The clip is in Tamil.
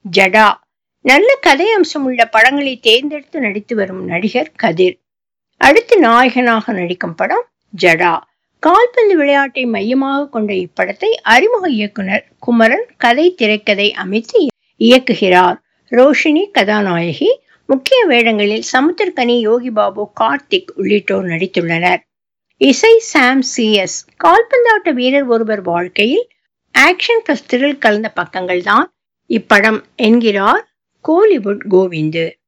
ஜடா நல்ல கதை அம்சம் உள்ள படங்களை தேர்ந்தெடுத்து நடித்து வரும் நடிகர் கதிர் அடுத்து நாயகனாக நடிக்கும் படம் ஜடா கால்பந்து விளையாட்டை மையமாக கொண்ட இப்படத்தை அறிமுக இயக்குனர் குமரன் கதை திரைக்கதை அமைத்து இயக்குகிறார் ரோஷினி கதாநாயகி முக்கிய வேடங்களில் சமுத்திரகனி யோகி பாபு கார்த்திக் உள்ளிட்டோர் நடித்துள்ளனர் இசை சாம் சி எஸ் கால்பந்தாட்ட வீரர் ஒருவர் வாழ்க்கையில் ஆக்ஷன் பிளஸ் திரில் கலந்த பக்கங்கள் தான் இப்படம் என்கிறார் கோலிவுட் கோவிந்து